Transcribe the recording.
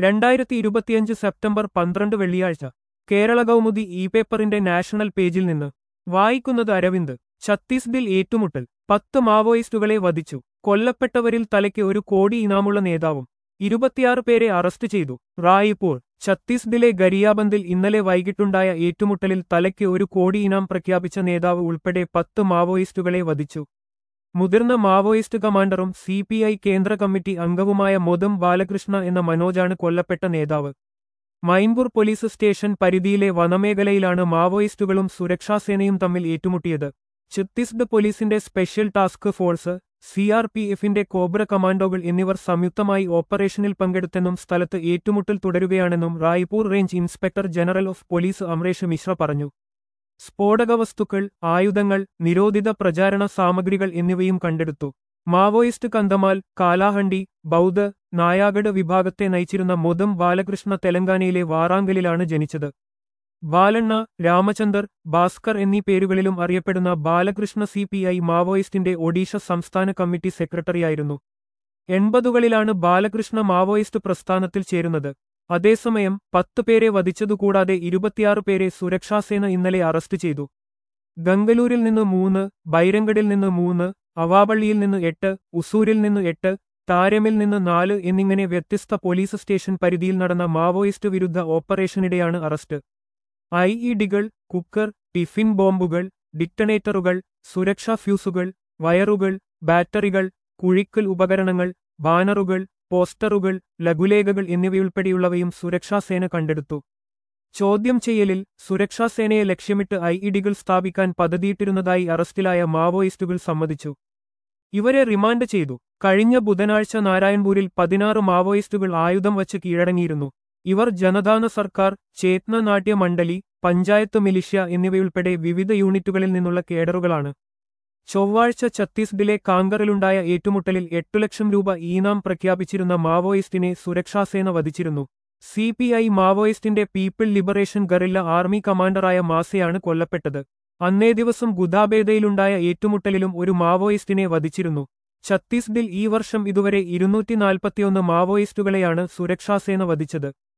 രണ്ടായിരത്തി ഇരുപത്തിയഞ്ച് സെപ്റ്റംബർ പന്ത്രണ്ട് വെള്ളിയാഴ്ച കേരള കൗമുദി ഇ പേപ്പറിന്റെ നാഷണൽ പേജിൽ നിന്ന് വായിക്കുന്നത് അരവിന്ദ് ഛത്തീസ്ഗഡിൽ ഏറ്റുമുട്ടൽ പത്ത് മാവോയിസ്റ്റുകളെ വധിച്ചു കൊല്ലപ്പെട്ടവരിൽ തലയ്ക്ക് ഒരു കോടി ഇനാമുള്ള നേതാവും ഇരുപത്തിയാറ് പേരെ അറസ്റ്റ് ചെയ്തു റായിപ്പൂർ ഛത്തീസ്ഗഡിലെ ഗരിയാബന്ദിൽ ഇന്നലെ വൈകിട്ടുണ്ടായ ഏറ്റുമുട്ടലിൽ തലയ്ക്ക് ഒരു കോടി ഇനാം പ്രഖ്യാപിച്ച നേതാവ് ഉൾപ്പെടെ പത്ത് മാവോയിസ്റ്റുകളെ വധിച്ചു മുതിർന്ന മാവോയിസ്റ്റ് കമാൻഡറും സി പി ഐ കേന്ദ്ര കമ്മിറ്റി അംഗവുമായ മൊദം ബാലകൃഷ്ണ എന്ന മനോജാണ് കൊല്ലപ്പെട്ട നേതാവ് മൈൻപൂർ പോലീസ് സ്റ്റേഷൻ പരിധിയിലെ വനമേഖലയിലാണ് മാവോയിസ്റ്റുകളും സുരക്ഷാസേനയും തമ്മിൽ ഏറ്റുമുട്ടിയത് ഛത്തീസ്ഗഡ് പോലീസിന്റെ special task force C R P എഫിന്റെ കോബ്ര കമാൻഡോകൾ എന്നിവർ സംയുക്തമായി ഓപ്പറേഷനിൽ പങ്കെടുത്തെന്നും സ്ഥലത്ത് ഏറ്റുമുട്ടൽ തുടരുകയാണെന്നും Raipur range inspector general of police Amaresh Mishra പറഞ്ഞു സ്ഫോടക വസ്തുക്കൾ ആയുധങ്ങൾ നിരോധിത പ്രചാരണ സാമഗ്രികൾ എന്നിവയും കണ്ടെടുത്തു മാവോയിസ്റ്റ് കന്തമാൽ കാലാഹണ്ടി ബൗദ്ധ നായാഗഡ് വിഭാഗത്തെ നയിച്ചിരുന്ന മൊദം ബാലകൃഷ്ണ തെലങ്കാനയിലെ വാറാങ്കലിലാണ് ജനിച്ചത് ബാലണ്ണ രാമചന്ദർ ഭാസ്കർ എന്നീ പേരുകളിലും അറിയപ്പെടുന്ന ബാലകൃഷ്ണ സി പി ഐ മാവോയിസ്റ്റിന്റെ ഒഡീഷ സംസ്ഥാന കമ്മിറ്റി സെക്രട്ടറിയായിരുന്നു എൺപതുകളിലാണ് ബാലകൃഷ്ണ മാവോയിസ്റ്റ് പ്രസ്ഥാനത്തിൽ ചേരുന്നത് അതേസമയം പത്ത് പേരെ വധിച്ചതുകൂടാതെ ഇരുപത്തിയാറ് പേരെ സുരക്ഷാസേന ഇന്നലെ അറസ്റ്റ് ചെയ്തു ഗംഗലൂരിൽ നിന്ന് മൂന്ന് ബൈരങ്കഡിൽ നിന്ന് മൂന്ന് അവാപള്ളിയിൽ നിന്ന് എട്ട് ഉസൂരിൽ നിന്ന് എട്ട് താരമിൽ നിന്ന് നാല് എന്നിങ്ങനെ വ്യത്യസ്ത പോലീസ് സ്റ്റേഷൻ പരിധിയിൽ നടന്ന മാവോയിസ്റ്റ് വിരുദ്ധ ഓപ്പറേഷനിടെയാണ് അറസ്റ്റ് ഐ ഇ ഡികൾ കുക്കർ ടിഫിൻ ബോംബുകൾ ഡിറ്റണേറ്ററുകൾ സുരക്ഷാ ഫ്യൂസുകൾ വയറുകൾ ബാറ്ററികൾ കുഴിക്കൽ ഉപകരണങ്ങൾ ബാനറുകൾ പോസ്റ്ററുകൾ ലഘുലേഖകൾ എന്നിവയുൾപ്പെടെയുള്ളവയും സുരക്ഷാസേന കണ്ടെടുത്തു ചോദ്യം ചെയ്യലിൽ സുരക്ഷാസേനയെ ലക്ഷ്യമിട്ട് ഐ ഇഡികൾ സ്ഥാപിക്കാൻ പദ്ധതിയിട്ടിരുന്നതായി അറസ്റ്റിലായ മാവോയിസ്റ്റുകൾ സമ്മതിച്ചു ഇവരെ റിമാൻഡ് ചെയ്തു കഴിഞ്ഞ ബുധനാഴ്ച നാരായൺപൂരിൽ പതിനാറ് മാവോയിസ്റ്റുകൾ ആയുധം വച്ച് കീഴടങ്ങിയിരുന്നു ഇവർ ജനദാന സർക്കാർ ചേത്ന നാട്യ മണ്ഡലി പഞ്ചായത്ത് മിലിഷ്യ എന്നിവയുൾപ്പെടെ വിവിധ യൂണിറ്റുകളിൽ നിന്നുള്ള കേഡറുകളാണ് ചൊവ്വാഴ്ച ഛത്തീസ്ഗഡിലെ കാങ്കറിലുണ്ടായ ഏറ്റുമുട്ടലിൽ എട്ടു ലക്ഷം രൂപ ഈനാം പ്രഖ്യാപിച്ചിരുന്ന മാവോയിസ്റ്റിനെ സുരക്ഷാസേന വധിച്ചിരുന്നു സി പി ഐ മാവോയിസ്റ്റിന്റെ പീപ്പിൾ ലിബറേഷൻ ഗറില്ല ആർമി കമാൻഡറായ മാസയാണ് കൊല്ലപ്പെട്ടത് അന്നേ ദിവസം ഗുദാബേദയിലുണ്ടായ ഏറ്റുമുട്ടലിലും ഒരു മാവോയിസ്റ്റിനെ വധിച്ചിരുന്നു ഛത്തീസ്ഗഡിൽ ഈ വർഷം ഇതുവരെ ഇരുന്നൂറ്റി നാൽപ്പത്തിയൊന്ന് മാവോയിസ്റ്റുകളെയാണ് സുരക്ഷാസേന വധിച്ചത്